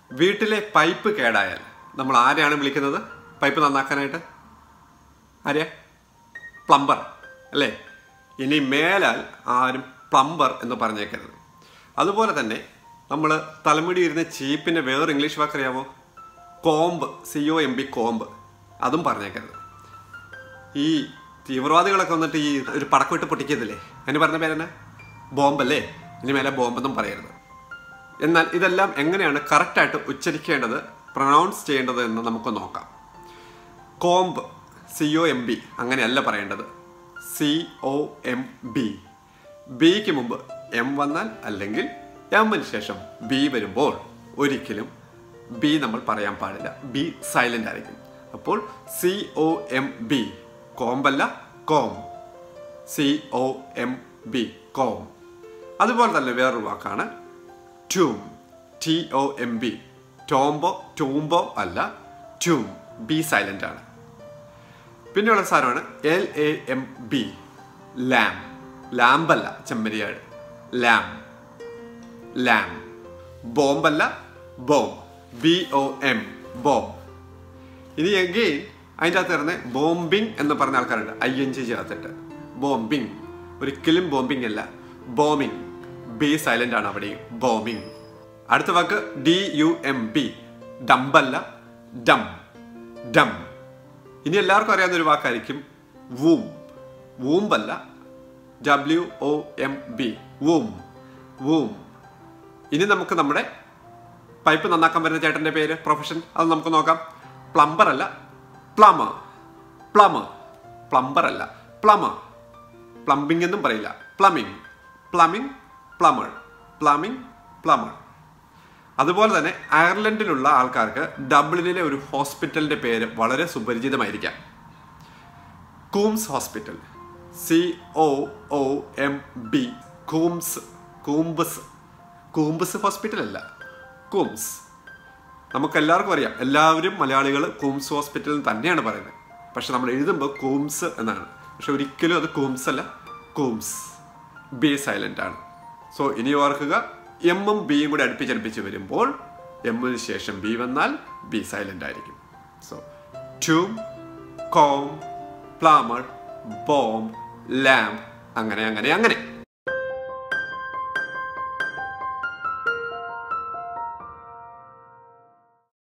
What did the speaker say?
വീട്ടിലെ പൈപ്പ് കേടായാൽ നമ്മൾ ആരെയാണ് വിളിക്കുന്നത് പൈപ്പ് നന്നാക്കാനായിട്ട് ആരെയാ പ്ലംബർ അല്ലേ ഇനി മേലാൽ ആരും പ്ലംബർ എന്ന് പറഞ്ഞേക്കരുത് അതുപോലെ തന്നെ നമ്മൾ തലമുടി ഇരുന്ന ചീപ്പിൻ്റെ വേറെ ഇംഗ്ലീഷ് വാക്കറിയാവോ comb C O M B comb അതും പറഞ്ഞേക്കരുത് ഈ തീവ്രവാദികളൊക്കെ വന്നിട്ട് ഈ ഒരു പടക്കം ഇട്ട് പൊട്ടിക്കത്തില്ലേ അതിന് പറഞ്ഞ പേരെന്നാ ബോംബല്ലേ ഇനി മേലെ ബോംബെന്നും പറയരുത് എന്നാൽ ഇതെല്ലാം എങ്ങനെയാണ് കറക്റ്റായിട്ട് ഉച്ചരിക്കേണ്ടത് പ്രൊണൗൺസ് ചെയ്യേണ്ടത് എന്ന് നമുക്ക് നോക്കാം comb C O M B അങ്ങനെയല്ല പറയേണ്ടത് സി ഒ എം ബി ബിക്ക് മുമ്പ് എം വന്നാൽ അല്ലെങ്കിൽ എമ്മിന് ശേഷം ബി വരുമ്പോൾ ഒരിക്കലും ബി നമ്മൾ പറയാൻ പാടില്ല ബി സൈലന്റ് ആയിരിക്കും അപ്പോൾ സി ഒ എം ബി കോമ്പല്ല comb C O M B comb അതുപോലെ തന്നെ വേറൊരു വാക്കാണ് tomb T O M B ടോംബോ ടൂംബോ അല്ല ട്യൂം ബി സൈലന്റ് ആണ് പിന്നെയുള്ള സാധനമാണ് L A M B lamb ലാമ്പല്ല ചെമ്മരിയാട് ലാം ലാം ബോംബല്ല bomb B O M bomb ഇനി എഗെയിൻ അതിൻ്റെ അകത്ത് വരുന്ന ബോംബിംഗ് എന്ന് പറഞ്ഞ ആൾക്കാരുണ്ട് ഐ എൻ ജി ചേർത്തിട്ട് ബോംബിംഗ് ഒരിക്കലും ബോംബിംഗ് അല്ല ബോമിംഗ് ബി സൈലന്റ് ആണ് അവിടെയും ബോമിംഗ് അടുത്ത വാക്ക് ഡി യു എം ബി ഡംബല്ല ഡം ഡം ഇനി എല്ലാവർക്കും അറിയാവുന്ന ഒരു വാക്കായിരിക്കും വൂം വൂമ്പല്ല W O M B womb womb ഇനി നമുക്ക് നമ്മുടെ പൈപ്പ് നന്നാക്കാൻ വരുന്ന ചേട്ടൻ്റെ പേര് പ്രൊഫഷൻ അത് നമുക്ക് നോക്കാം പ്ലംബർ അല്ല പ്ലമർ പ്ലമർ പ്ലംബർ അല്ല പ്ലമർ പ്ലംബിംഗ് എന്നും പറയില്ല പ്ലമിംഗ് പ്ലമിംഗ് പ്ലമർ പ്ലമിംഗ് പ്ലമർ അതുപോലെ തന്നെ അയർലൻഡിലുള്ള ആൾക്കാർക്ക് ഡബ്ലിനിലെ ഒരു ഹോസ്പിറ്റലിന്റെ പേര് വളരെ സുപരിചിതമായിരിക്കാം Coombs hospital C O O M B Coombs Coombs Coombs hospital അല്ല കൂംസ് നമുക്ക് എല്ലാവർക്കും അറിയാം എല്ലാവരും മലയാളികൾ കൂംസ് ഹോസ്പിറ്റൽ തന്നെയാണ് പറയുന്നത് പക്ഷെ നമ്മൾ എഴുതുമ്പോൾ കൂംസ് എന്നാണ് പക്ഷെ ഒരിക്കലും അത് കൂംസ് അല്ല കൂംസ് ബി സൈലന്റ് ആണ് സോ ഇനി ഓർക്കുക എമ്മും ബിയും കൂടി അടുപ്പിച്ചടുപ്പിച്ച് വരുമ്പോൾ എമ്മിന് ശേഷം ബി വന്നാൽ ബി സൈലന്റ് ആയിരിക്കും so tomb comb plumber bomb lamp അങ്ങനെ അങ്ങനെ അങ്ങനെ